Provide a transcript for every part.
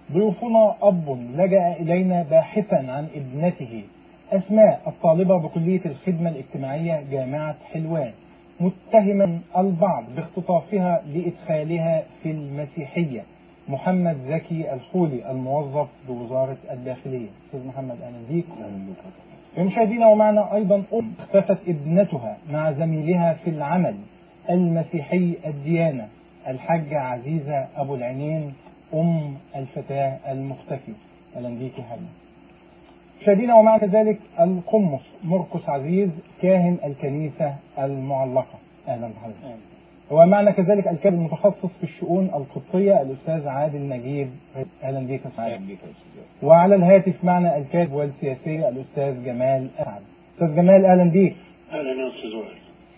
ضيوفنا أب لجأ إلينا باحثا عن ابنته أسماء الطالبة بكلية الخدمة الاجتماعية جامعة حلوان متهما البعض باختطافها لإدخالها في المسيحية محمد زكي الخولي الموظف بوزارة الداخلية أستاذ محمد أهلا بيك مشاهدينا ومعنا أيضا أم اختفت ابنتها مع زميلها في العمل المسيحي الديانة الحاجة عزيزة أبو العينين أم الفتاة المختفي أهلا بيك يا حاجة مشاهدينا ومعنا كذلك القمص مرقس عزيز كاهن الكنيسة المعلقة أهلا بحضرتك ومعنا كذلك الكاتب المتخصص في الشؤون القبطية الأستاذ عادل نجيب أهلا بك يا سعادة وعلى الهاتف معنا الكاتب والسياسي الأستاذ جمال أسعد أستاذ جمال أهلا بك اهلا يا استاذ وائل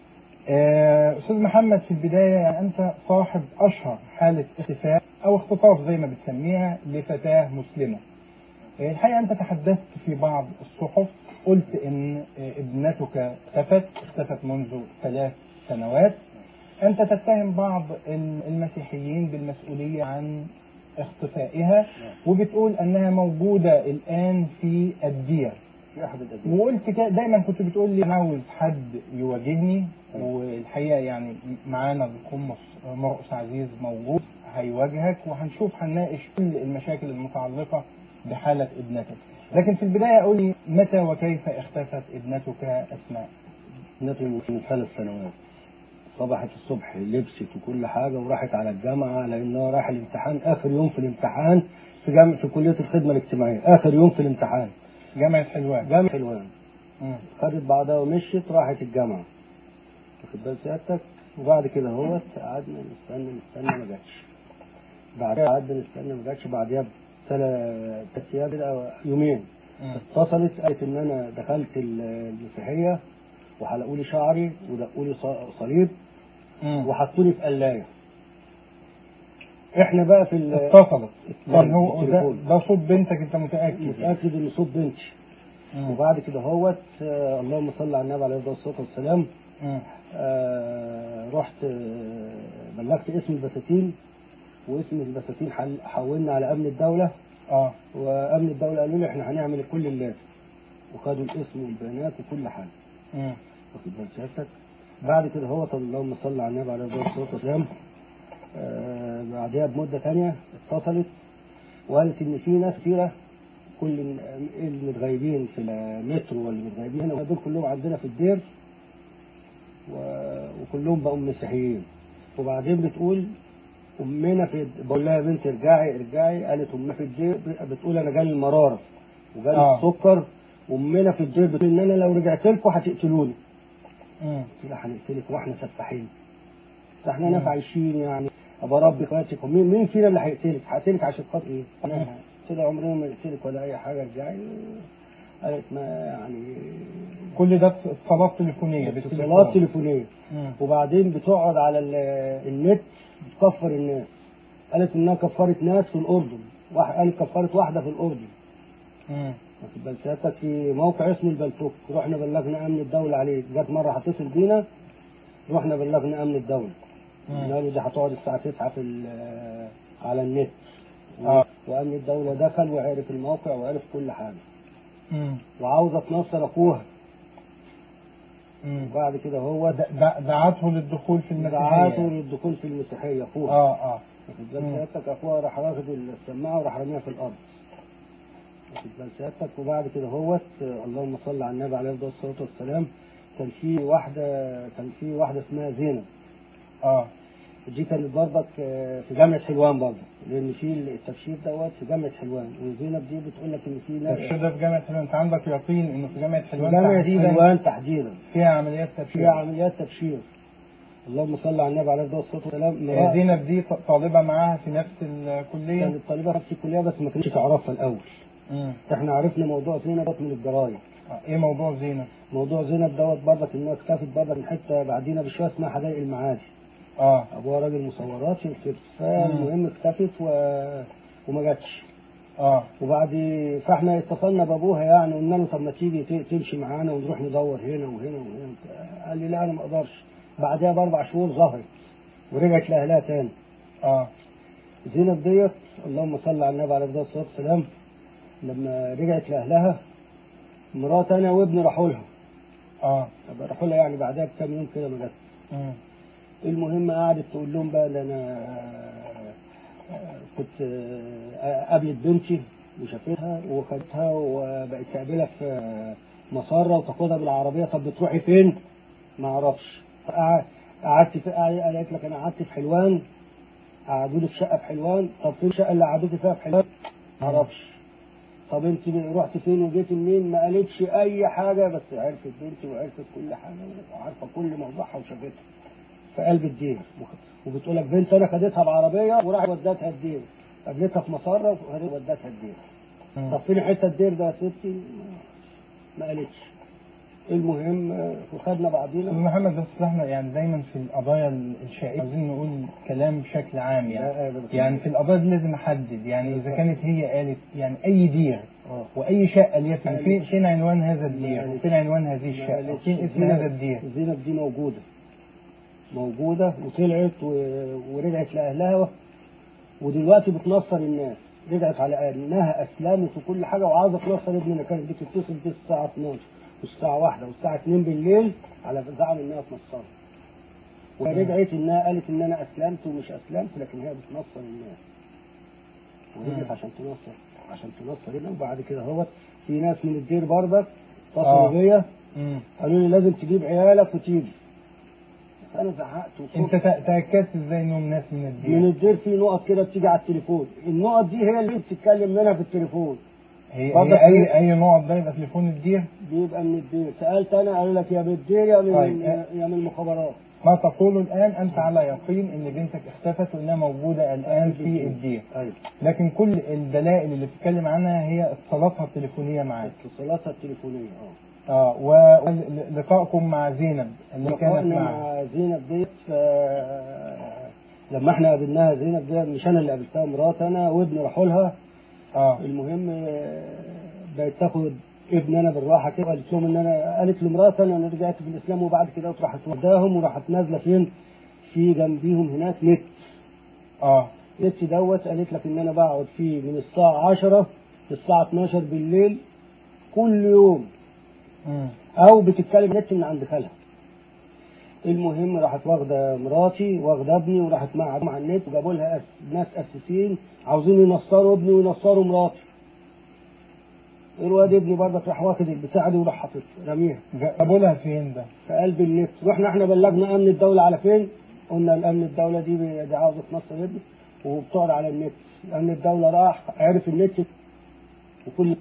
آه، أستاذ محمد في البداية يعني أنت صاحب أشهر حالة اختفاء أو اختطاف زي ما بتسميها لفتاة مسلمة آه، الحقيقة أنت تحدثت في بعض الصحف قلت إن آه، ابنتك اختفت اختفت منذ ثلاث سنوات أنت تتهم بعض ال- المسيحيين بالمسؤولية عن اختفائها وبتقول أنها موجودة الآن في الدير في احد الادويه وقلت كده دايما كنت بتقول لي عاوز حد يواجهني والحقيقه يعني معانا القمص مرقس عزيز موجود هيواجهك وهنشوف هنناقش كل المشاكل المتعلقه بحاله ابنتك لكن في البدايه قول لي متى وكيف اختفت ابنتك اسماء ابنتي من ثلاث سنوات صبحت الصبح لبست وكل حاجه وراحت على الجامعه لانها رايحه الامتحان اخر يوم في الامتحان في جامعه في كليه الخدمه الاجتماعيه اخر يوم في الامتحان جامعه حلوان جامعه حلوان مم. خدت بعضها ومشيت راحت الجامعه واخد بال سيادتك وبعد كده هو قعدنا نستنى نستنى ما جاتش بعدها قعدنا نستنى ما جاتش بعدها بثلاث ايام كده أو يومين مم. اتصلت قالت ان انا دخلت ال- المسيحيه وحلقوا لي شعري ودقوا لي ص- صليب مم. وحطوا لي في قلايه احنا بقى في ال- اتصلت يعني هو ده, بالتليفون. ده صوت بنتك انت متاكد متاكد ان صوت بنتي مم. وبعد كده هوت آه، اللهم صل على النبي عليه الصلاه والسلام مم. آه، رحت آه، بلغت اسم البساتين واسم البساتين حل- حولنا على امن الدوله اه وامن الدوله قالوا لي احنا هنعمل كل اللازم وخدوا الاسم والبيانات وكل حاجه مم. واخد بال سيادتك بعد كده هو اللهم صل على النبي عليه الصلاه والسلام آه، بعدها بمده ثانيه اتصلت وقالت ان في ناس كتيره كل ال- المتغيبين في المترو واللي متغيبين هنا دول كلهم عندنا في الدير و- وكلهم بقوا مسيحيين وبعدين بتقول امنا في بقول لها يا بنتي ارجعي ارجعي قالت امنا في الدير بتقول انا جالي المراره وجالي آه. السكر وامنا في الدير بتقول ان انا لو رجعت لكم هتقتلوني مم. قلت لها هنقتلك واحنا سفاحين ده احنا ناس عايشين يعني ابقى ربي اخواتك ومين مين فينا اللي هيقتلك؟ هقتلك عشان خاطر ايه؟ انا قلت لها عمرنا ما نقتلك ولا اي حاجه ارجعي قالت ما يعني كل ده اتصالات تليفونيه بالتليفون. اتصالات تليفونيه مم. وبعدين بتقعد على ال- النت تكفر الناس قالت انها كفرت ناس في الاردن واحد قالت كفرت واحده في الاردن مم. واخد بال سيادتك في موقع اسمه البلتوك رحنا بلغنا امن الدوله عليه جت مره هتصل بينا رحنا بلغنا امن الدوله مم. قالوا لي دي هتقعد الساعه 9 في ال- على النت آه. وامن الدوله دخل وعرف الموقع وعرف كل حاجه مم. وعاوزه تنصر اخوها مم. وبعد كده هو د- د- دعته للدخول في المسيحية دعاته للدخول في المسيحيه اخوها اه اه واخد بال مم. سيادتك اخوها راح واخد السماعه وراح راميها في الارض واخد بال سيادتك وبعد كده هوت آه، اللهم صل على النبي عليه الصلاه والسلام كان في واحده كان في واحده اسمها زينب اه دي كانت برضك آه، في جامعه حلوان برضه لان في التبشير دوت في جامعه حلوان وزينب دي بتقول لك ان في التبشير ناس ده في جامعة حلوان انت عندك يقين انه في جامعة في حلوان جامعه تحديدا حلوان تحديدا فيها عمليات تبشير فيها عمليات تبشير اللهم صل على النبي عليه الصلاه والسلام آه، زينب دي ط- طالبة معاها في نفس الكلية كانت طالبه في نفس الكليه بس ما كانتش تعرفها الاول مم. احنا عرفنا موضوع زينب دوت من الجرايد آه، ايه موضوع زينب موضوع زينب دوت برضك انها اختفت برضك من حته بعدينا بشويه اسمها حدائق المعادي اه ابوها راجل مصورات في الكتف فالمهم اختفت و... وما جاتش اه وبعد فاحنا اتصلنا بابوها يعني قلنا له طب ما تيجي ت- تمشي معانا ونروح ندور هنا وهنا وهنا قال لي لا انا ما اقدرش بعدها باربع شهور ظهرت ورجعت لاهلها تاني اه زينب ديت اللهم صل على النبي عليه الصلاه والسلام لما رجعت لاهلها مرات انا وابني راحوا لها اه راحوا لها يعني بعدها بكام يوم كده ما جت مم. المهم قعدت تقول لهم بقى ده انا آه، كنت آه، قابلت بنتي وشافتها وخدتها وبقت تقابلها في آه، مسارة وتاخدها بالعربية طب بتروحي فين؟ ما اعرفش فقع- قعدت في قالت لك انا قعدت في حلوان قعدوا لي في شقة في حلوان طب فين الشقة اللي قعدوكي فيها في حلوان؟ ما اعرفش طب انت رحت فين وجيت منين؟ ما قالتش اي حاجة بس عرفت بنتي وعرفت كل حاجة وعارفة كل موضوعها وشافتها في قلب الدير وبتقول لك بنت انا خدتها بعربيه وراح ودتها الدير قابلتها في مسره ودتها الدير مم. طب فين حته الدير ده يا ستي ما قالتش المهم آه، وخدنا استاذ بعضينا محمد بس احنا يعني دايما في القضايا الشائكه عايزين نقول كلام بشكل عام يعني لا، أبداً. يعني في القضايا دي لازم احدد يعني اذا كانت هي قالت يعني اي دير اه واي شقه اللي هي في- ما فين قالتش. فين عنوان هذا ما الدير قالتش. وفين عنوان هذه ما الشقه قالتش. وفين اسم زينب- هذا الدير زينب دي موجوده موجوده وطلعت و- ورجعت لاهلها ودلوقتي بتنصر الناس رجعت على انها اسلمت وكل حاجه وعاوزه تنصر ابننا كانت بتتصل بيه الساعه 12 والساعه 1 والساعه 2 بالليل على زعل انها تنصره ورجعت انها قالت ان انا اسلمت ومش اسلمت لكن هي بتنصر الناس ورجعت مم. عشان تنصر عشان تنصر هنا وبعد كده هو في ناس من الدير برضك اتصلوا آه. بيا مم. قالوا لي لازم تجيب عيالك وتيجي انا زعقت انت وصرت. تا- تاكدت ازاي انهم ناس من من الدير الدير في نقط كده بتيجي على التليفون النقط دي هي اللي بتتكلم منها في التليفون هي, برضك هي اي في- اي نقط ده يبقى تليفون الدير بيبقى من الدير سالت انا قالوا لك يا من الدير يا من طيب. يا من المخابرات ما تقوله الان انت على يقين ان بنتك اختفت وانها موجوده الان في الدير ايوه لكن كل الدلائل اللي بتتكلم عنها هي اتصالاتها التليفونيه معاك اتصالاتها التليفونيه اه اه ولقائكم مع زينب اللي كانت لقائنا معك مع زينب ديت ف- لما احنا قابلناها زينب ديت مش انا اللي قابلتها مرات انا وابني راحوا لها اه المهم آه، بقت تاخد ابن انا بالراحه كده قالت لهم ان انا قالت لمراتي انا أنا رجعت في الاسلام وبعد كده راحت وداهم وراحت نازله فين؟ في جنبيهم هناك نت اه نت دوت قالت لك ان انا بقعد فيه من الساعه 10 للساعه 12 بالليل كل يوم مم. او بتتكلم نت من عند خالها المهم راحت واخده مراتي واخده ابني وراحت مع مع النت وجابوا لها أس- ناس اساسيين عاوزين ينصروا ابني وينصروا مراتي الواد ابني برضك راح واخد البتاعه دي وراح حاطط رميها جابوا لها فين ده؟ في قلب النت رحنا احنا بلغنا امن الدوله على فين؟ قلنا الامن الدوله دي دي عاوزه تنصر ابني وبتقعد على النت امن الدوله راح عرف النت وكل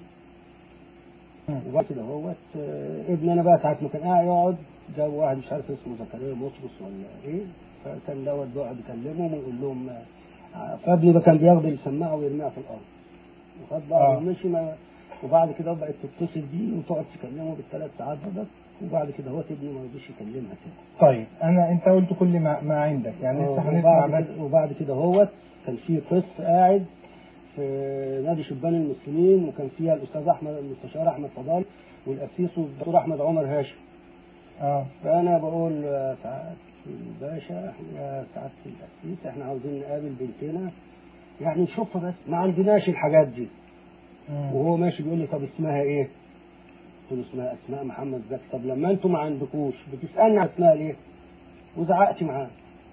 مم. وبعد كده هوت آه، ابن انا بقى ساعه ما كان قاعد يقعد جا واحد مش عارف اسمه زكريا بطرس ولا ايه فكان دوت بيقعد يكلمهم ويقول لهم آه، فابني ده كان بياخد السماعه ويرميها في الارض وخد آه. بقى ومشي ما وبعد كده بقت تتصل بيه وتقعد تكلمه بالثلاث ساعات ده وبعد كده هو ابني ما رضيش يكلمها تاني طيب انا انت قلت كل ما, ما عندك يعني لسه آه، هنسمع وبعد بس كده وبعد كده هوت كان في قس قاعد في نادي شبان المسلمين وكان فيها الاستاذ احمد المستشار احمد فضال والاسيس الدكتور احمد عمر هاشم اه فانا بقول يا سعاده الباشا إحنا- يا سعاده الاسيس احنا عاوزين نقابل بنتنا يعني نشوفها بس ما عندناش الحاجات دي مم. وهو ماشي بيقول لي طب اسمها ايه؟ قلت له اسمها اسماء محمد زكي طب لما انتوا ما عندكوش بتسالني عن اسمها ليه؟ وزعقت معاه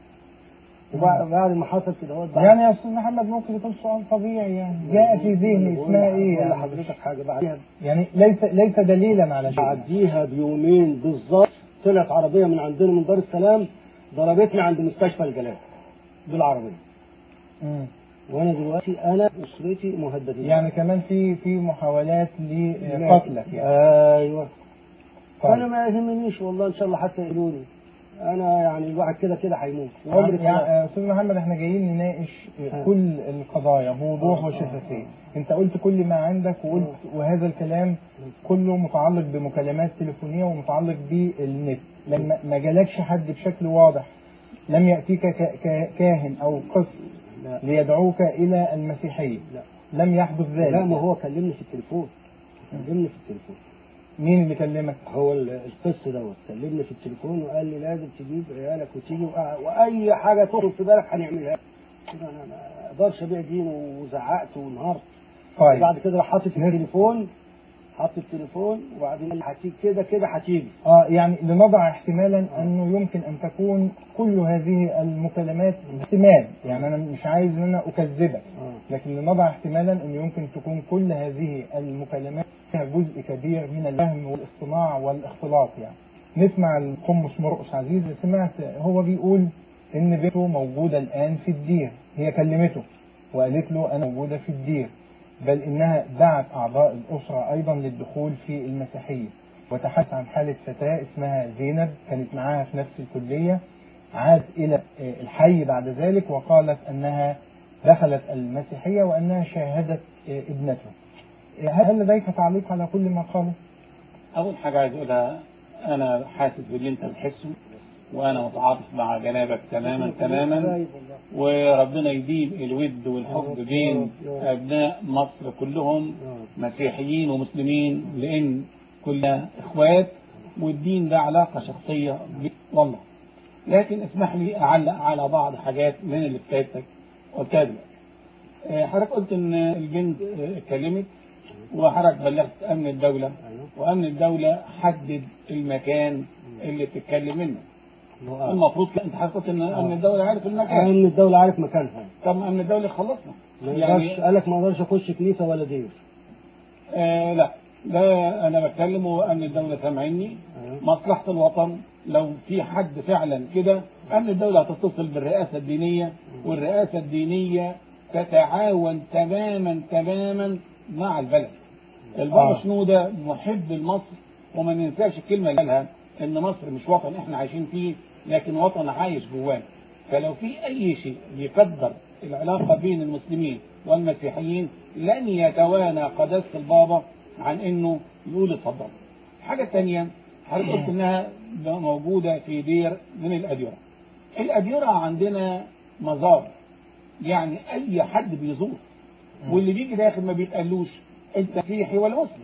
وبعد بعد ما حصل كده هو بعد- يعني يا استاذ محمد ممكن يكون سؤال طبيعي يعني جاء في ذهني بقول اسمها لح- ايه بقول يعني لحضرتك حاجه بعديها يعني ليس ليس دليلا على شيء بعديها بيومين بالظبط طلعت عربيه من عندنا من دار السلام ضربتني عند مستشفى الجلال بالعربيه مم. وانا دلوقتي انا اسرتي مهددين يعني كمان في في محاولات لقتلك يعني ايوه طيب. انا ما يهمنيش والله ان شاء الله حتى يقولوني انا يعني الواحد كده كده هيموت وعمري يعني خلاص. يا استاذ محمد احنا جايين نناقش آه. كل القضايا بوضوح آه، آه، وشفافيه انت قلت كل ما عندك وقلت وهذا الكلام كله متعلق بمكالمات تليفونيه ومتعلق بالنت لما ما جالكش حد بشكل واضح لم ياتيك ك- ك- كاهن او قس لا ليدعوك الى المسيحيه لا لم يحدث ذلك لا ما هو كلمني في التليفون كلمني في التليفون مين اللي كلمك هو ال- القس دوت كلمني في التليفون وقال لي لازم تجيب عيالك وتيجي وأ- واي حاجه تخطر في بالك هنعملها كده انا ما اقدرش ابيع دين وزعقت وانهارت طيب وبعد كده راح حاطط التليفون حط التليفون وبعدين قال لي هتيجي كده كده هتيجي اه يعني لنضع احتمالا انه يمكن ان تكون كل هذه المكالمات احتمال يعني انا مش عايز ان انا اكذبك اه لكن لنضع احتمالا انه يمكن تكون كل هذه المكالمات فيها جزء كبير من الوهم والاصطناع والاختلاط يعني نسمع القمص مرقس عزيز سمعت هو بيقول ان بنته موجوده الان في الدير هي كلمته وقالت له انا موجوده في الدير بل انها دعت اعضاء الاسره ايضا للدخول في المسيحيه وتحدث عن حاله فتاه اسمها زينب كانت معاها في نفس الكليه عاد الى آه، الحي بعد ذلك وقالت انها دخلت المسيحيه وانها شاهدت آه، ابنته آه، هل لديك تعليق على كل ما قاله؟ أول حاجة عايز أقولها أنا حاسس باللي أنت بتحسه وأنا متعاطف مع جنابك تماما تماما قريب والله. وربنا يديم الود والحب بين أبناء مصر كلهم مسيحيين ومسلمين لأن كلنا إخوات والدين ده علاقة شخصية ب- والله لكن اسمح لي أعلق على بعض حاجات من اللي في كتابتك قلتها دلوقتي آه، حضرتك قلت إن البنت آه، اتكلمت وحضرتك بلغت أمن الدولة ايوه وأمن الدولة حدد المكان اللي بتتكلم منه هو المفروض كده انت حضرتك ان امن الدوله عارف المكان امن الدوله عارف مكانها طب امن الدوله خلصنا ما يعني يقدرش قال لك ما اقدرش اخش كنيسه ولا دير آه لا ده انا بتكلم وامن الدوله سامعني أيوة. مصلحه الوطن لو في حد فعلا كده امن الدوله هتتصل بالرئاسه الدينيه والرئاسه الدينيه تتعاون تماما تماما مع البلد البابا آه. شنوده محب لمصر وما ننساش الكلمه اللي قالها ان مصر مش وطن احنا عايشين فيه لكن وطن عايش جوانا فلو في اي شيء يقدر العلاقه بين المسلمين والمسيحيين لن يتوانى قداسه البابا عن انه يقول اتفضل. حاجه ثانيه حضرتك قلت انها موجوده في دير من الاديره. الاديره عندنا مزار يعني اي حد بيزور واللي بيجي داخل ما بيتقالوش انت مسيحي ولا مسلم.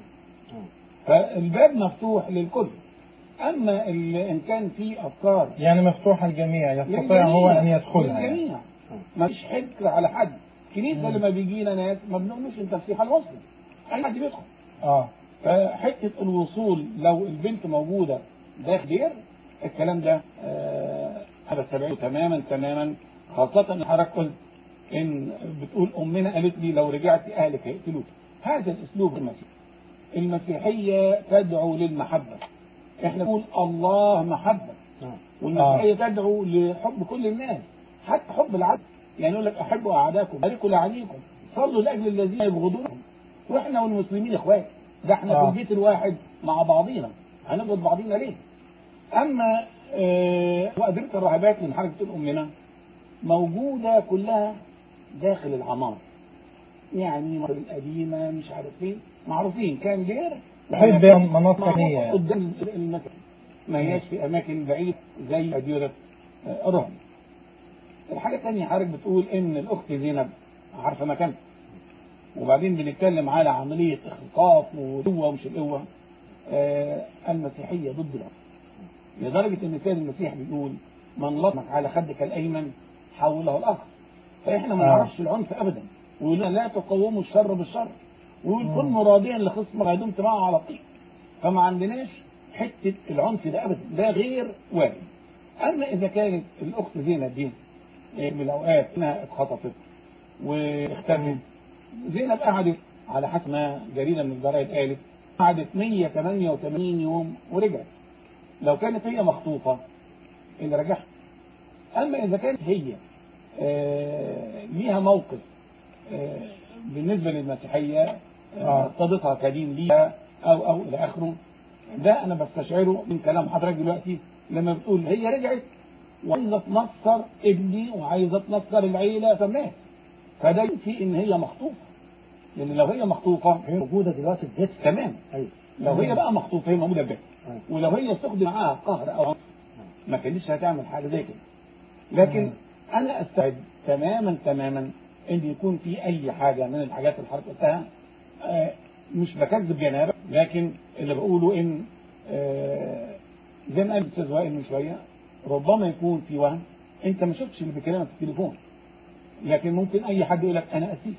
فالباب مفتوح للكل. اما ال- ان كان في افكار يعني مفتوحه الجميع يستطيع للجميع. هو ان يدخلها يعني. للجميع ما فيش حكر على حد كنيسه لما بيجينا ناس ما بنقولوش انت مسيحي ولا مسلم اي حد بيدخل اه فحته الوصول لو البنت موجوده داخل دير الكلام ده آه، انا بتابعه تماما تماما خاصه ان حضرتك قلت ان بتقول امنا قالت لي لو رجعت اهلك هيقتلوك هذا الاسلوب المسيحي المسيحيه تدعو للمحبه احنا نقول الله محبه آه. والمسيحيه تدعو لحب كل الناس حتى حب العدل يعني يقول لك احبوا اعداءكم باركوا لاعديكم صلوا لاجل الذين يبغضونكم واحنا والمسلمين اخوات ده احنا آه. في البيت الواحد مع بعضينا هنبغض بعضينا ليه؟ اما آه وقدرة الراهبات اللي حضرتك بتقول امنا موجوده كلها داخل العمار يعني مصر القديمه مش عارف فين معروفين كان دير بحيث بين مناطق ثانيه يعني. قدام المكان ما هياش في اماكن بعيد زي اديره آه، رهم الحاجه الثانيه حضرتك بتقول ان الاخت زينب عارفه مكانها وبعدين بنتكلم على عمليه اختطاف وقوه ومش القوه آه المسيحيه ضد العنف لدرجه ان السيد المسيح بيقول من لطمك على خدك الايمن حوله الاخر فاحنا ما آه. نعرفش العنف ابدا ويقول لنا لا تقوموا الشر بالشر ويقول كن راضيا لخصم ما دمت معه على طيب فما عندناش حته العنف ده ابدا ده غير وارد اما اذا كانت الاخت زينب دي من الاوقات انها اتخطفت واختفت زينب قعدت على حسب ما جريده من الجرايد قالت قعدت 188 يوم ورجعت لو كانت هي مخطوفه اللي رجعها اما اذا كانت هي آه، ليها موقف آه، بالنسبه للمسيحيه آه. ارتضتها كدين ليها او او الى اخره ده انا بستشعره من كلام حضرتك دلوقتي لما بتقول هي رجعت وعايزه تنصر ابني وعايزه تنصر العيله فالناس فده ينفي ان هي مخطوفه لان لو هي مخطوفه هي موجوده دلوقتي في بيتها تمام ايوه لو هي بقى مخطوفه هي موجوده في بيتها أيوة. ولو هي استخدم معاها قهر او عنف ما كانتش هتعمل حاجه زي كده لكن انا استعد تماما تماما ان يكون في اي حاجه من الحاجات اللي حضرتك قلتها آه، مش بكذب جنابك لكن اللي بقوله ان آه، زي ما قال الاستاذ وائل من شويه ربما يكون في وهم انت ما شفتش اللي بيكلمك في التليفون لكن ممكن اي حد يقول لك انا اسيس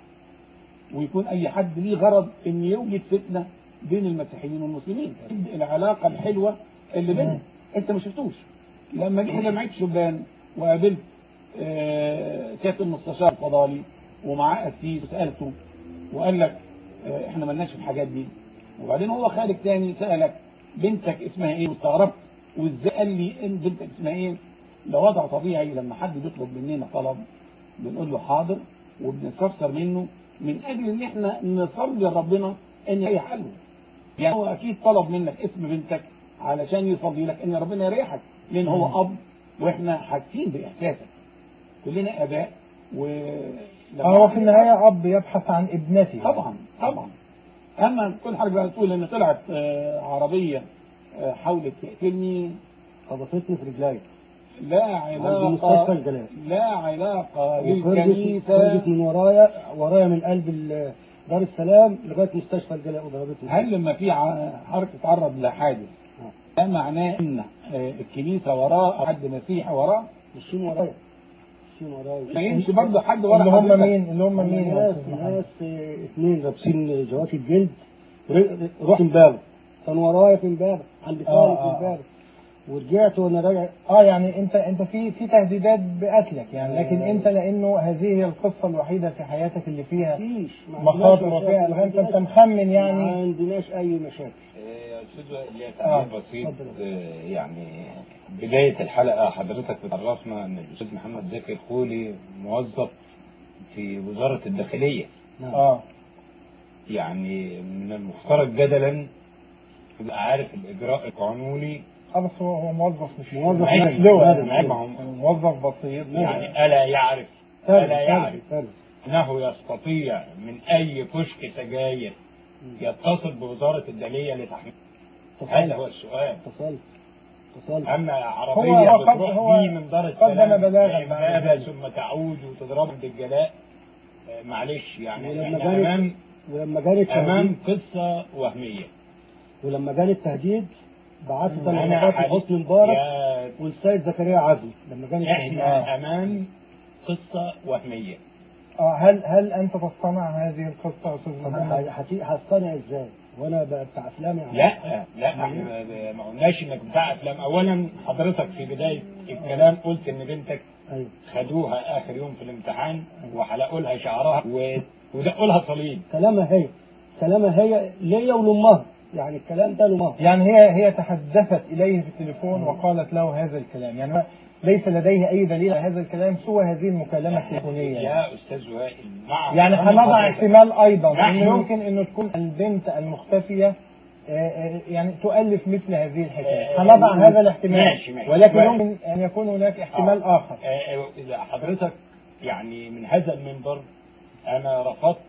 ويكون اي حد ليه غرض ان يوجد فتنه بين المسيحيين والمسلمين العلاقه الحلوه اللي بينهم انت ما شفتوش لما جيت جمعيه شبان وقابلت آه، سياده المستشار الفضالي ومعاه قسيس وسالته وقال لك آه، احنا مالناش في الحاجات دي وبعدين هو خارج تاني سالك بنتك اسمها ايه واستغربت وازاي قال لي ان بنتك اسمها ايه ده وضع طبيعي لما حد بيطلب مننا طلب بنقول له حاضر وبنستفسر منه من اجل ان احنا نصلي لربنا ان هي حلو يعني هو اكيد طلب منك اسم بنتك علشان يصلي لك ان ربنا يريحك لان هو اب واحنا حاسين باحساسك كلنا اباء و هو في النهاية أب يبحث عن ابنته طبعا طبعا اما كل حاجه بقى تقول ان طلعت آه، عربيه آه، حاولت تقتلني خبطتني في رجلي لا عند مستشفى علاقه الجلاء لا علاقه وخرجت للكنيسه خرجت من ورايا ورايا من قلب ال- دار السلام لغايه مستشفى الجلاء وضربتني هل لما في ع- حركه تتعرض لحادث ده معناه ان آه، الكنيسه وراه او حد مسيحي وراه ماشيين ورايا ماشيين ورايا ما يمشي برضه حد ورا اللي هم حضرتك. مين اللي هم مين يا ناس أستاذ محمد؟ ناس آه، اثنين لابسين جواكت جلد ر- رحت امبابه كان ورايا في امبابه عند آه، خالي آه. في امبابه ورجعت وانا راجع اه يعني انت انت في في تهديدات بقتلك يعني لكن انت لانه هذه هي القصه الوحيده في حياتك اللي فيها مفيش ما مخاطر عندناش وفيها مشاكل، الغام ما فانت عندناش- مخمن ما يعني عندناش اي مشاكل يا استاذ ليا آه. تعليق بسيط اتفضل. آه، يعني بداية الحلقة حضرتك بتعرفنا ان الاستاذ محمد زكي الخولي موظف في وزارة الداخلية نعم اه يعني من المفترض جدلا يبقى عارف الاجراء القانوني اه بس هو هو موظف مش موظف مش مدني. لواء مدني. يعني موظف بسيط يعني الا يعرف فرد الا يعرف فرد فرد انه يستطيع من اي كشك سجاير يتصل بوزارة الداخلية لتحميل هذا هو السؤال اتصلت اتصلت اما هو- عربيه هو قد- بتروح هو بيه من دار قدم السلام بلاغا بعد لإمبابة ذلك. ثم تعود وتضرب بالجلاء آه، معلش يعني ولما احنا جاني امام ولما جاني امام التهديد قصه وهميه ولما جاني التهديد بعت انا تليفونات حد- لحسني مبارك يا- والسيد زكريا عزمي لما جاني التهديد احنا امام قصه وهميه اه هل هل انت تصطنع هذه القصه يا استاذ طب محمد؟ هت- هتصطنع ازاي؟ وانا ب- بتاع افلام يعني لا لا احنا ما قلناش انك بتاع افلام اولا حضرتك في بدايه الكلام قلت ان بنتك ايوه خدوها اخر يوم في الامتحان وحلقوا لها شعرها و- ودقوا لها صليب كلامها هي كلامها هي ليا ولامها يعني الكلام ده لامها يعني هي هي تحدثت اليه في التليفون وقالت له هذا الكلام يعني ليس لديه اي دليل على هذا الكلام سوى هذه المكالمه التليفونيه يعني. يا استاذ وائل مع يعني احترام هنضع حضرتك. احتمال ايضا ان نحن- يمكن انه تكون البنت المختفيه آه، آه، يعني تؤلف مثل هذه الحكايه آه، هنضع آه، هذا الاحتمال ماشي، ماشي. ولكن ماشي. يمكن ان يكون هناك احتمال آه. اخر آه، آه، إذا حضرتك يعني من هذا المنبر أنا رفضت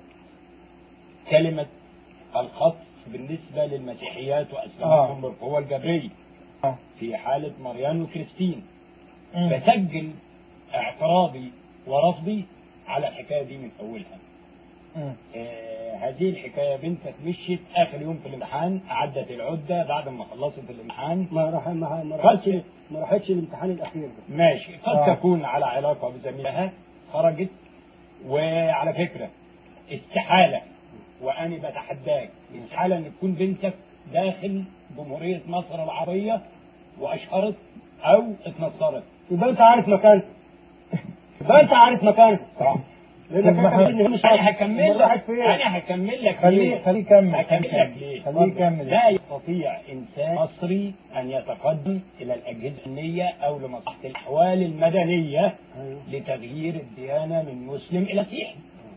كلمة الخطف بالنسبة للمسيحيات وأسلامهم آه. بالقوة الجبرية آه. في حالة مريان وكريستين مم. بسجل اعتراضي ورفضي على الحكاية دي من أولها مم. آه هذه الحكاية بنتك مشيت آخر يوم في الامتحان عدت العدة بعد ما خلصت الامتحان ما راح ما ما خلاص. راحتش ما راحتش الامتحان الاخير ده ماشي قد آه. تكون على علاقة بزميلها خرجت وعلى فكرة استحالة وأنا بتحداك استحالة أن تكون بنتك داخل جمهورية مصر العربية وأشهرت أو اتنصرت يبقى انت عارف مكانك يبقى انت عارف مكانك صح لانك طب ما انت بتقول إن هي مش أنا هكمل أمال راحت لك فين؟ أنا هكمل لك خليه ليه؟ خليه يكمل هكمل لك ليه؟ خليه يكمل لا يستطيع إنسان مصري أن يتقدم إلى الأجهزة الأمنية أو لمصلحة الأحوال المدنية أيوه. لتغيير الديانة من مسلم إلى مسيحي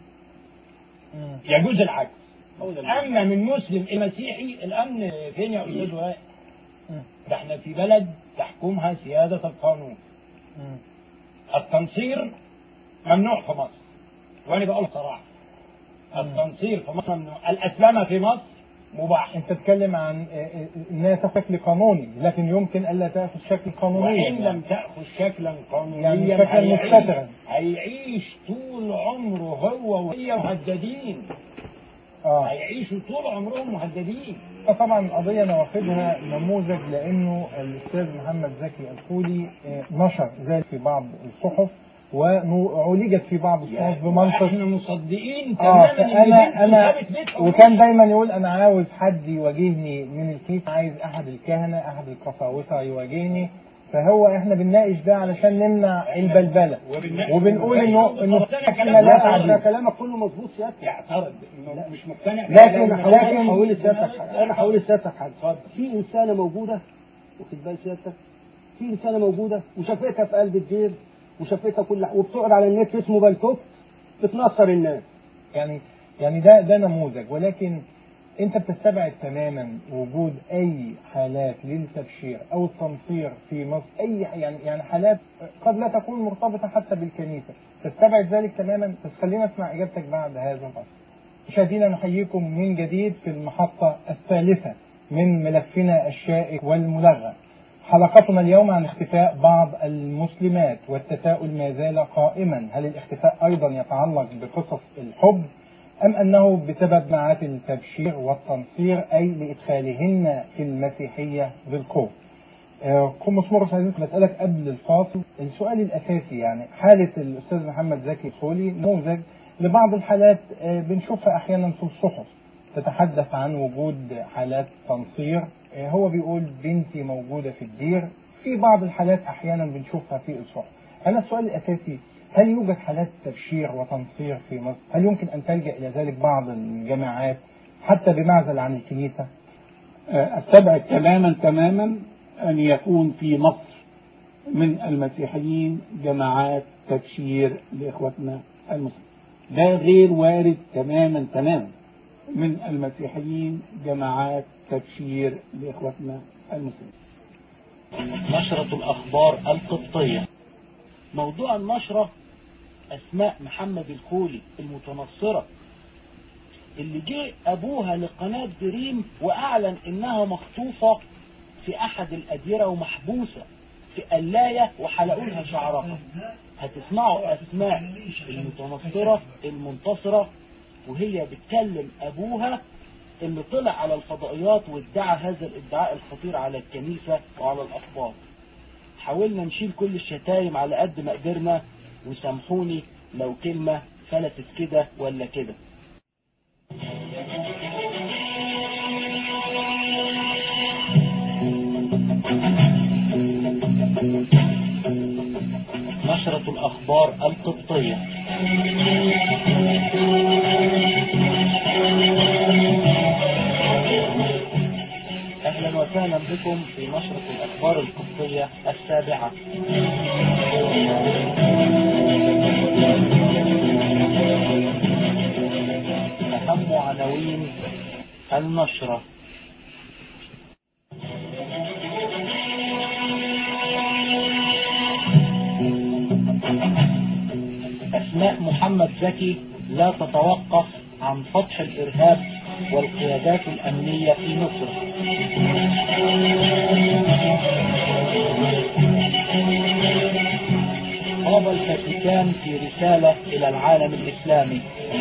مم. يجوز العكس أما من مسلم إلى مسيحي الأمن فين يا أستاذ وائل؟ مم. ده احنا في بلد تحكمها سيادة القانون مم. التنصير ممنوع في مصر وأنا بقول صراحة التنصير في مصر ممنوع الأسلمة في مصر مباح انت تتكلم عن آه، آه، انها تاخذ شكل قانوني لكن يمكن الا تاخذ شكل قانونيا وإن لم تأخذ شكلا قانونيا يعني شكلاً هيعيش- مستترا. هيعيش طول عمره هو وهي مهددين اه هيعيشوا طول عمرهم مهددين طبعا القضية أنا واخدها نموذج لأنه الأستاذ محمد زكي الخولي آه، نشر ذلك في بعض الصحف وعولجت في بعض الصحف بمنطق احنا مصدقين اه تماما إن فانا بنت انا سابت بيتها وكان دايما يقول انا عاوز حد يواجهني من الكنيسه عايز احد الكهنه احد القساوسه يواجهني فهو احنا بنناقش ده علشان نمنع البلبله وبالنقل- وبنقول انه انه وبالنقل- احنا لا ده تعديل كلامك كله مظبوط سيادتك يعترض إنه مش مقتنع لكن- بكلامنا. لكن- انا هقول لسيادتك حاجه انا هقول لسيادتك حاجه اتفضل. في انسانه موجوده واخد بال سيادتك في انسانه موجوده وشافتها في قلب الدير وشافتها كل وبتقعد على النت اسمه بلتوك بتنصر الناس يعني يعني ده ده نموذج ولكن انت بتستبعد تماما وجود اي حالات للتبشير او التنصير في مصر اي يعني يعني حالات قد لا تكون مرتبطه حتى بالكنيسه تستبعد ذلك تماما بس خلينا نسمع اجابتك بعد هذا الفصل مشاهدينا نحييكم من جديد في المحطه الثالثه من ملفنا الشائك والملغى حلقتنا اليوم عن اختفاء بعض المسلمات والتساؤل ما زال قائما هل الاختفاء ايضا يتعلق بقصص الحب ام انه بسبب معات التبشير والتنصير اي لادخالهن في المسيحيه بالقوه آه، قم مرس عايزين بسألك قبل الفاصل السؤال الأساسي يعني حالة الأستاذ محمد زكي الخولي نموذج لبعض الحالات آه، بنشوفها أحيانا في الصحف تتحدث عن وجود حالات تنصير آه، هو بيقول بنتي موجودة في الدير في بعض الحالات أحيانا بنشوفها في الصحف أنا السؤال الأساسي هل يوجد حالات تبشير وتنصير في مصر؟ هل يمكن أن تلجأ إلى ذلك بعض الجماعات حتى بمعزل عن الكنيسة؟ استبعد تماما تماما ان يكون في مصر من المسيحيين جماعات تبشير لاخوتنا المسلمين ده غير وارد تماما تماما من المسيحيين جماعات تبشير لاخوتنا المسلمين نشرة الأخبار القبطية موضوع النشرة أسماء محمد الخولي المتنصرة اللي جه أبوها لقناة دريم وأعلن إنها مخطوفة في أحد الأديرة ومحبوسة في قلاية وحلقوا لها شعرها هتسمعوا أسماء المتنصرة المنتصرة وهي بتكلم أبوها اللي طلع على الفضائيات وادعى هذا الادعاء الخطير على الكنيسة وعلى الأخبار حاولنا نشيل كل الشتايم على قد ما قدرنا وسامحوني لو كلمة فلتت كده ولا كده نشرة الأخبار القبطية أهلا وسهلا بكم في نشرة الأخبار القبطية السابعة أهم عناوين النشرة أسماء محمد زكي لا تتوقف عن فتح الإرهاب والقيادات الأمنية في مصر قام الفاتيكان في رسالة إلى العالم الإسلامي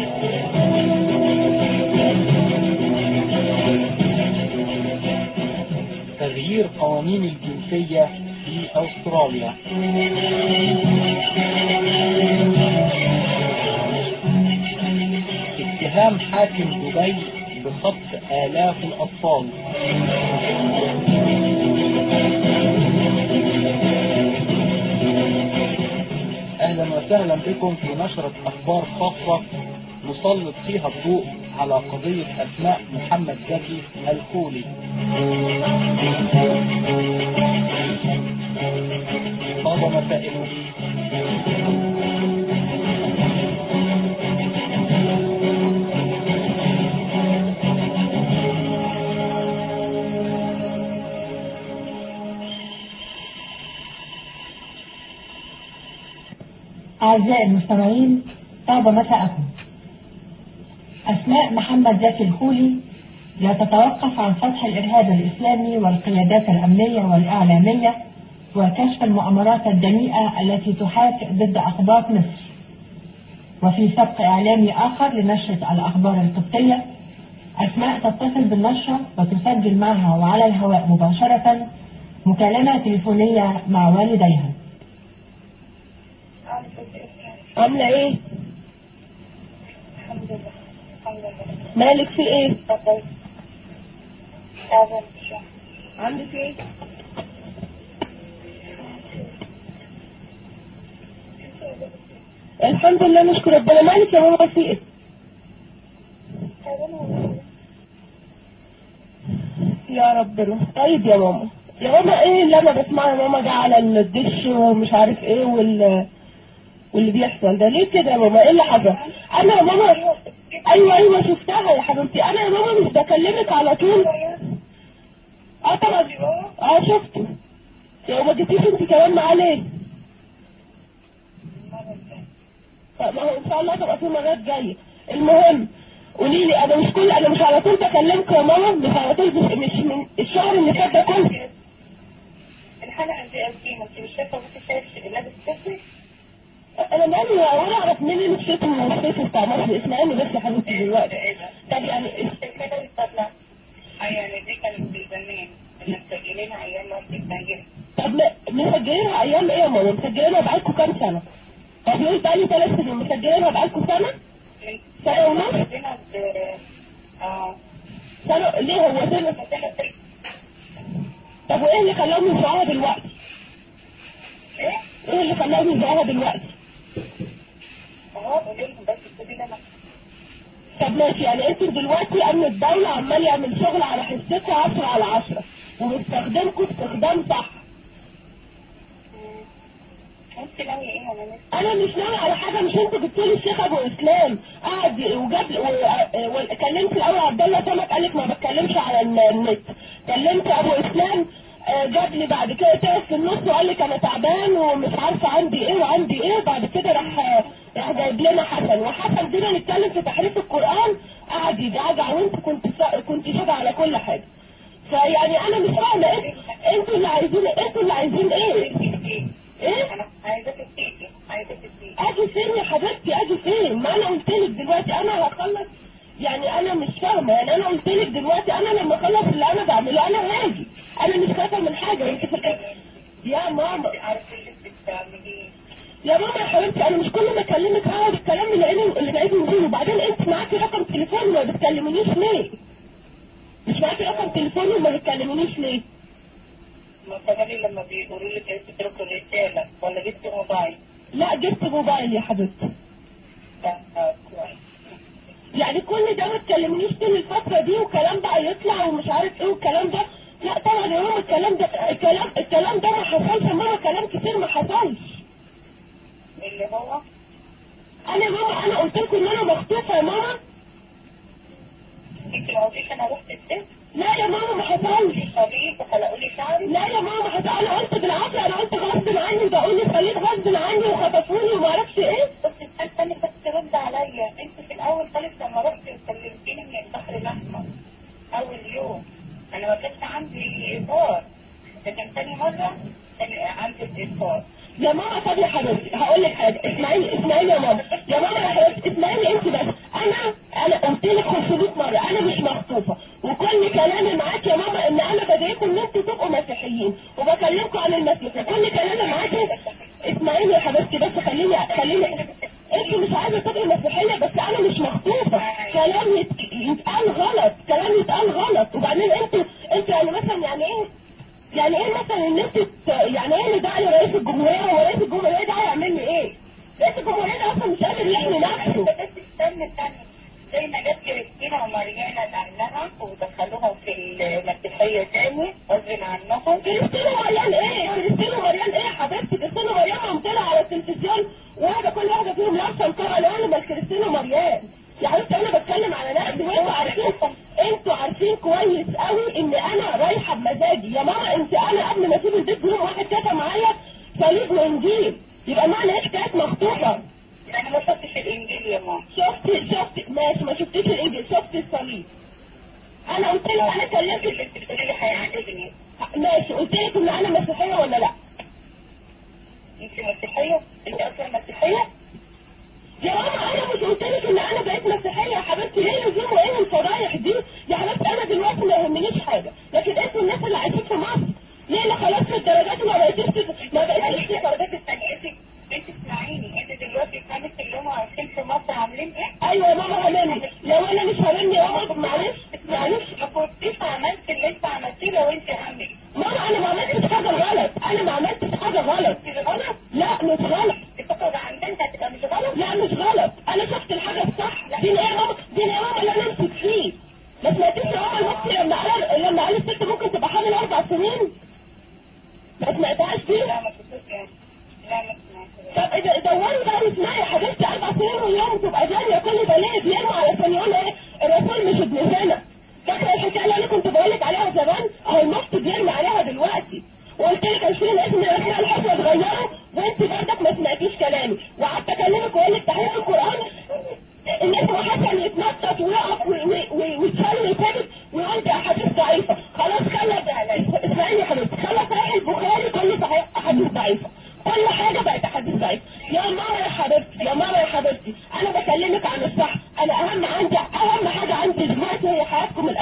تغيير قوانين الجنسية في أستراليا اتهام حاكم دبي بخطف آلاف الأطفال أهلا وسهلا بكم في نشرة أخبار خاصة نسلط فيها الضوء على قضية أسماء محمد زكي الخولي طاب مسائله أعزائي المستمعين طاب مساءكم أسماء محمد زكي الخولي لا تتوقف عن فتح الإرهاب الإسلامي والقيادات الأمنية والإعلامية وكشف المؤامرات الدنيئة التي تحاك ضد أخبار مصر وفي سبق إعلامي آخر لنشرة الأخبار القبطية أسماء تتصل بالنشرة وتسجل معها وعلى الهواء مباشرة مكالمة تليفونية مع والديها أعرف عاملة ايه؟ الحمد لله الحمد لله مالك في ايه؟ اتفضل تعبان شوية عندك ايه؟ الحمد لله نشكر ربنا مالك يا ماما في ايه؟ تعبانة والله. يا ربنا طيب يا ماما يا ماما ايه اللي انا بسمعه يا ماما ده على الدش ومش عارف ايه وال واللي بيحصل ده ليه كده يا ماما ايه اللي حصل انا يا ماما ايوه ايوه شفتها يا حبيبتي انا يا ماما مش بكلمك على طول اه طبعا اه شفته يا ما جيتيش انت كمان معاه ليه؟ طب ما هو ان شاء الله تبقى في مرات جايه المهم قولي لي انا مش كل انا مش على طول بكلمك يا ماما مش على طول مش, مش من الشهر اللي فات ده كله الحلقة دي قديمة انت مش شايفة بس شايف لابس طفل انا مالي ولا اعرف مين اللي مشيت من الصيف بتاع مصر اسمعيني بس يا حبيبتي دلوقتي ايه ده؟ طب يعني كده يطلع يعني دي كانت في زمان كنا مسجلينها ايام ما كنت بتسجل طب ما- مسجلينها ايام ايه يا ماما مسجلينها بقالكم كام سنه طب يقول بقالي ثلاث سنين مسجلينها بقالكم سنه من سنه ونص عندنا ب اه سنه ليه هو سنه طب وايه اللي خلاهم ينفعوها دلوقتي ايه؟ ايه اللي خلاهم ينفعوها دلوقتي اه قولي لهم بس تقولي لي انا طب ماشي يعني انتوا دلوقتي امن الدولة عمال يعمل شغل على حسكم 10 على 10 وبيستخدمكم استخدام صح انت ناوية ايه وانا نفسي انا مش ناوي على حاجه مش انتوا جبتوا لي الشيخ ابو اسلام قعد وجاب و- وكلمت الاول عبد الله سمك قال لك ما بتكلمش على النت كلمت ابو اسلام آه، جاب لي بعد كده تعب في النص وقال لك انا تعبان ومش عارفه عندي ايه وعندي ايه بعد كده راح راح جايب لنا حسن وحسن جينا نتكلم في تحريف القران قعد يجعجع وانت كنت سا- كنت شاده على كل حاجه فيعني انا مش فاهمه إيه- انتوا اللي عايزين انتوا اللي عايزين ايه؟ ايه؟ انا عايزاك تيجي عايزاك تيجي اجي فين يا حبيبتي اجي فين ما انا قلت لك دلوقتي انا هخلص يعني انا مش فاهمه يعني انا قلت لك دلوقتي انا لما اخلص اللي انا بعمله انا هاجي انا مش خايفه من حاجه انت فاكره يا ماما عارفة اللي انت بتعمليه يا ماما يا حبيبتي انا مش كل ما اكلمك هقعد الكلام اللي عيني اللي بعيد نقوله وبعدين انت معاكي رقم تليفوني وما بتكلمنيش ليه؟ مش معاكي رقم تليفوني وما بتكلمنيش ليه؟ ما تمالي لما بيقولوا لك ايه تتركوا الرسالة ولا جبت موبايل لا جبت موبايل يا حبيبتي اه كويس يعني كل ده ما تكلمنيش طول الفترة دي وكلام بقى يطلع ومش عارف ايه والكلام ده لا طبعا يا ماما الكلام ده الكلام الكلام ده ما حصلش يا ماما كلام كتير ما حصلش اللي هو انا يا ماما انا قلت لكم ان انا مخطوفة يا ماما انت ما قلتيش انا رحت الست لا يا ماما ما حصلش صليب وخلقوا لي شعري لا يا ماما حصل انا قلت بالعافية انا قلت غصب عني بقول لي خليت غصب عني وخطفوني وما اعرفش ايه بس استني بس ترد عليا انت في الاول خالص لما رحت وكلمتيني من البحر الاحمر اول يوم انا ما كانش عندي ايثار ده كان تاني مرة كان عندي الايثار يا ماما طب يا حبيبتي هقول لك حاجه اسمعيني اسمعيني يا ماما يا ماما يا حبيبتي اسمعيني انت بس انا انا قلت لك 500 مره انا مش مخطوفه وكل كلامي معاك يا ماما ان انا بدعيكم ان انتوا تبقوا مسيحيين وبكلمكم عن المسيح وكل كلامي معاك اسمعيني يا حبيبتي بس خليني خليني انت مش عايزه تبقي مسيحيه بس انا مش مخطوفه كلام يت- يتقال غلط كلام يتقال غلط وبعدين انتوا انتوا يعني مثلا يعني ايه يعني ايه مثلا ان انت ت- يعني ايه اللي داعي رئيس الجمهوريه هو رئيس الجمهوريه ده هيعمل لي ايه؟ رئيس الجمهوريه ده اصلا مش قادر يحمي نفسه بس استنى استنى زي ما جت كريستينا وماريانا لأهلها ودخلوهم في المسيحية تاني غصب عنهم كريستينا مريان ايه؟ كريستينا مريان ايه يا حبيبتي؟ كريستينا مريان قام طلع على التلفزيون واحده كل واحده فيهم لابسه نقاب الوان امال كريستينا مريان يا حبيبتي انا بتكلم على نفسي وانتوا عارفين انتوا عارفين كويس قوي ان انا رايحه بمزاجي يا ماما انت انا قبل ما اسيب البيت يوم واحد كتب معايا صليب وانجيل يبقى معنى ايه حكايه مخطوطه أنا ما شفتش الإنجيل يا ماما شفت شفت ماشي ما شفتيش الانجيل شفت الصليب انا قلت لك انا كلمتك اللي انت بتقولي لي هيعجبني ماشي قلت لك ان انا مسيحيه ولا لا انت مسيحية انت اصلا مسيحية يا ماما انا مش قلت لك ان انا بقيت مسيحيه يا حبيبتي ليه لزوم وايه الفضايح دي يا حبيبتي انا دلوقتي ما يهمنيش حاجه لكن انتوا الناس اللي عايشين في مصر ليه لا خلاص في الدرجات ما بقيتيش ما يعني بقيتيش في درجات الثانية انت انت اسمعيني انت دلوقتي كانت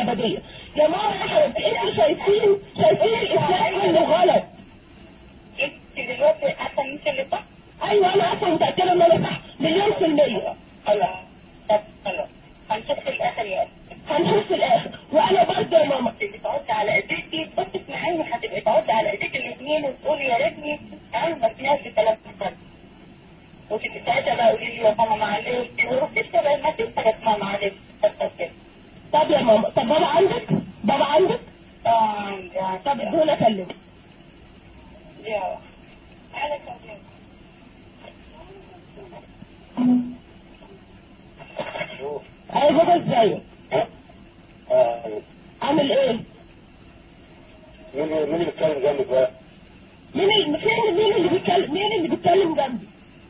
الابديه يا ماما يا حبيبتي انتوا شايفين شايفين الاسلام انه غلط انت دلوقتي عارفه ان انت اللي صح ايوه انا اصلا متاكده ان انا صح مليون في الميه خلاص طب خلاص هنشوف في الاخر يا هنشوف في الاخر وانا برضه يا ماما انت بتعد على ايديكي بص اسمعيني هتبقي تعد على ايديك الاثنين وتقولي يا ريتني انا ما سمعتش كلام حد وتبقي ساعتها بقى قولي لي يا ماما معلش وتبقى بقى ما تنسى اسمها معلش بس كده طب يا ماما طب بابا عندك بابا عندك اه طب ادوني اكلمه يا على كده ايوه بابا ازيك عامل ايه مين مين اللي بيتكلم جنبك بقى؟ مين اللي فين مين اللي بيتكلم مين اللي بيتكلم جنبي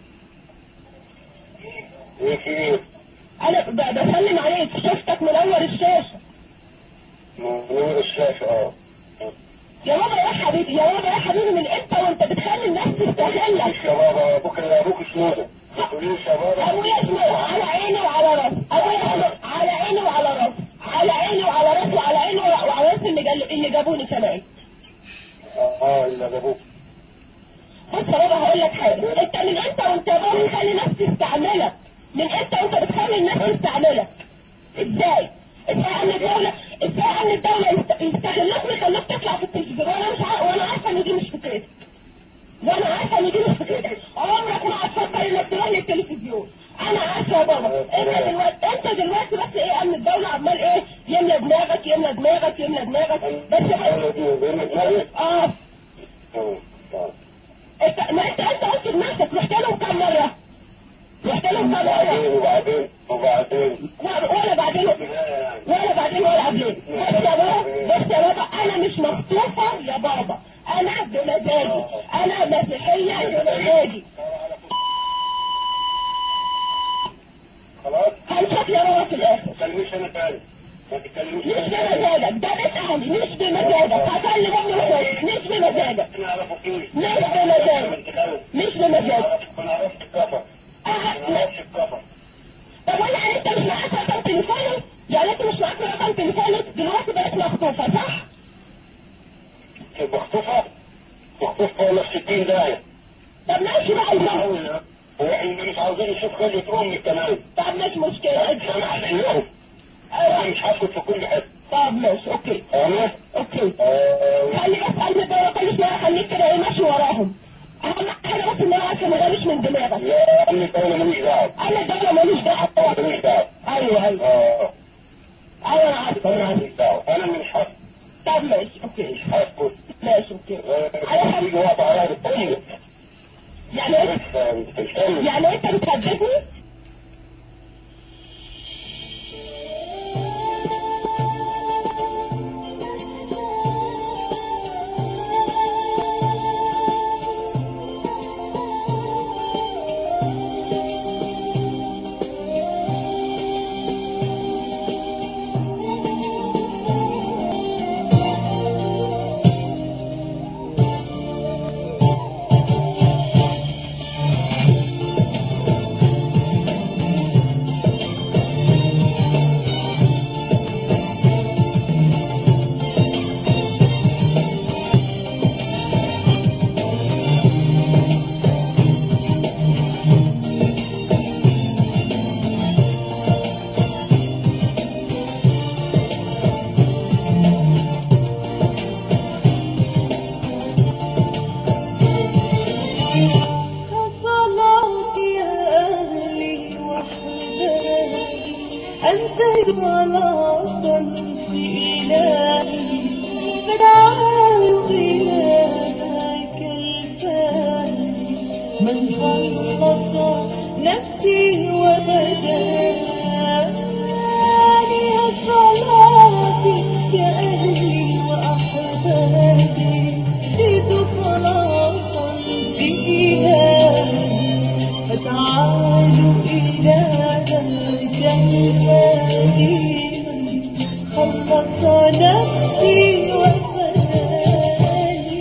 ايه في ايه؟ انا ب- بسلم عليك شفتك منور الشاشه نور الشاشة اه يا بابا يا حبيبي يا بابا يا حبيبي من امتى وانت بتخلي الناس تستغلك مش يا بابا ابوك ابوك اسمه ده ما تقوليش يا بابا ابويا اسمه على عيني وعلى راسي ابويا اسمه على عيني وعلى راسي على عيني وعلى راسي وعلى عيني وعلى راسي اللي جل- اللي جابوني كمان اه اللي جابوك بص يا بابا هقول لك حاجه انت من امتى وانت يا بابا بتخلي الناس تستعملك من امتى وانت بتخلي الناس تستعملك ازاي ازاي ان الدوله ازاي ان الدوله يست- يستغلوك ويخلوك تطلع في التلفزيون وانا مش عارف وانا عارفه ان دي مش فكرتك وانا عارفه ان دي مش فكرتك عمرك ما هتفكر انك تروح للتلفزيون انا عارفه يا بابا انت دلوقتي انت دلوقتي بس ايه امن الدوله عمال ايه يملى دماغك يملى دماغك يملى دماغك بس انا دي بين دماغي اه اه آه. انت ما انت انت قلت بنفسك رحت لهم كم مره رحت لهم كم وبعدين مره وبعدين وبعدين ولا ولا بعدين ولا بعدين ولا قبلين بص يا بابا بص يا بابا انا مش مخطوفه يا بابا انا بمزاجي انا مسيحيه بمزاجي خلاص هنشوف يا بابا في الاخر ما تكلمنيش انا تاني ما تتكلموش مش بمزاجك ده بيت اهلي مش بمزاجك هكلم امي واخواتي مش بمزاجك انا اعرفكيش مش بمزاجك مش بمزاجك انا عرفت الكفر اه انا لا. عرفت الكفر طب ولا يعني انت مش معاك رقم تليفونه؟ يعني انت مش معاك رقم تليفونه دلوقتي بقيت مخطوفه صح؟ مخطوفة مخطوفة ولا في 60 داهية طب ماشي بقى المهم هو احنا مش عاوزين نشوف خلية امي كمان طب مش مشكله انت سامح لهم انا ايوه مش هسكت في كل حته طب ماشي اوكي انا اوكي آه، خلي بس قلب الدورة كل شويه خليك كده ايه ماشي وراهم اهم حاجه بس ان انا عارفه ان ده مش من دماغك لا امي انا ماليش دعوه انا الدوله ماليش دعوه ماليش دعوه ايوه ايوه اه ايوه انا عارفه انا عارفه ماليش دعوه انا مش هسكت طب ماشي اوكي مش هسكت ماشي اوكي آه، يجي وقت على امي يعني ايه بس آه، انت بتتكلم يعني انت بتهددني؟ صلاة يا أهلي وأحبابي أنت خلاص في إلهي فدعاه إلهك الفاني من خلص نفسي وبداني صلاتي يا أهلي وأحبابي زد خلاصا في إلهي فتعالوا إلى ذلك الفادي خلص نفسي وفداني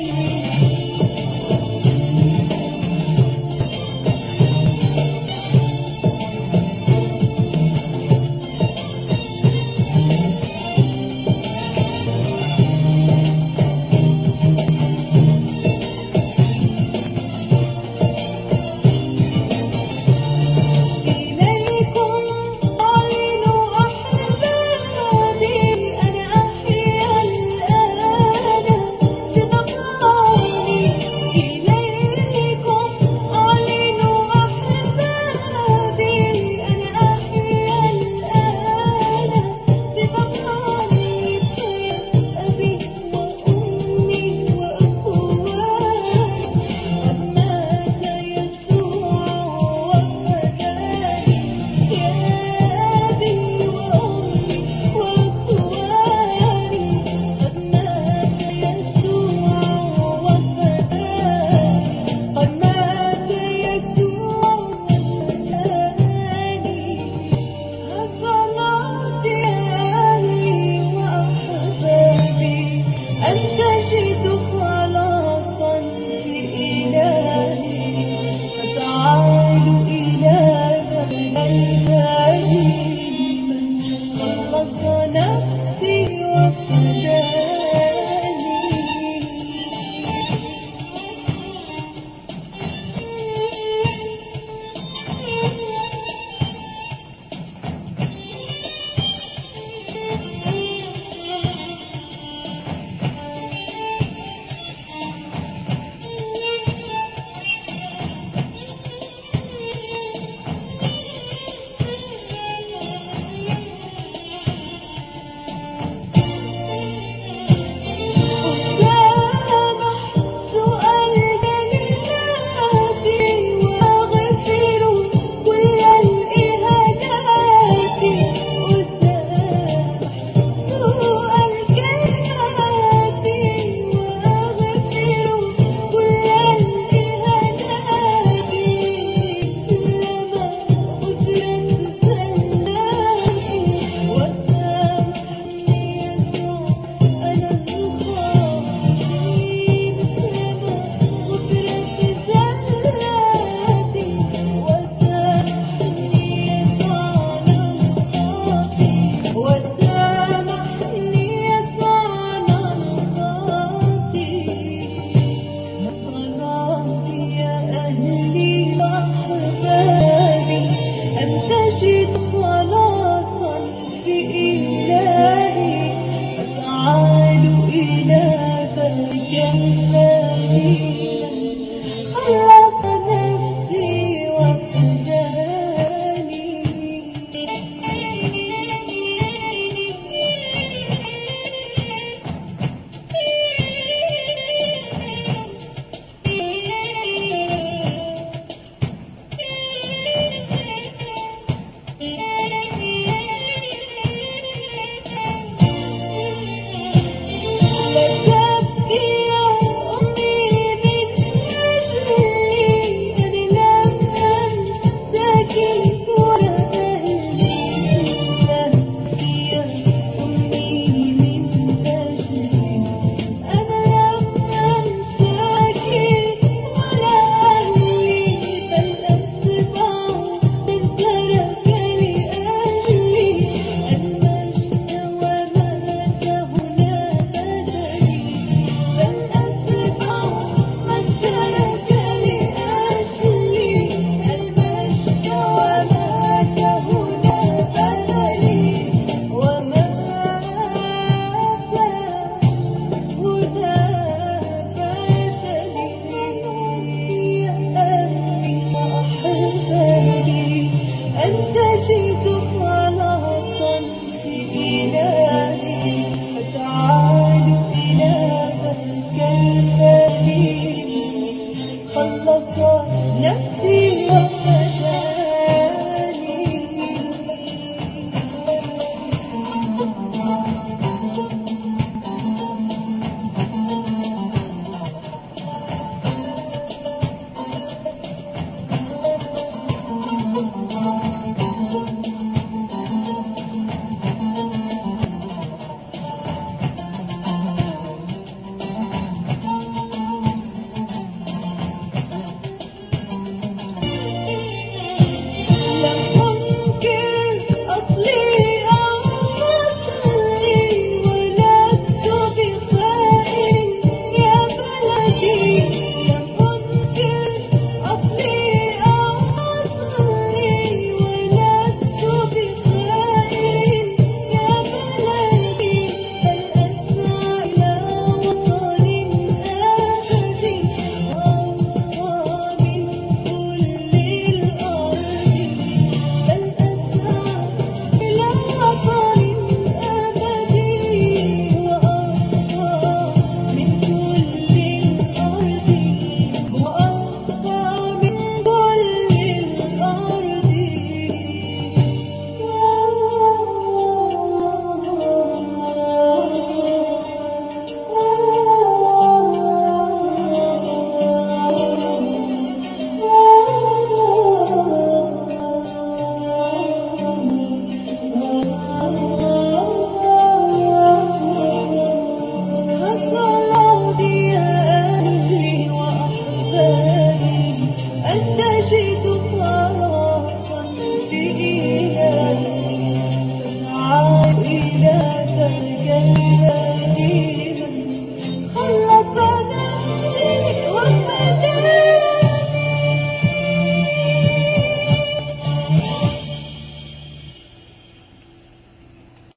حظ نفسي وفداك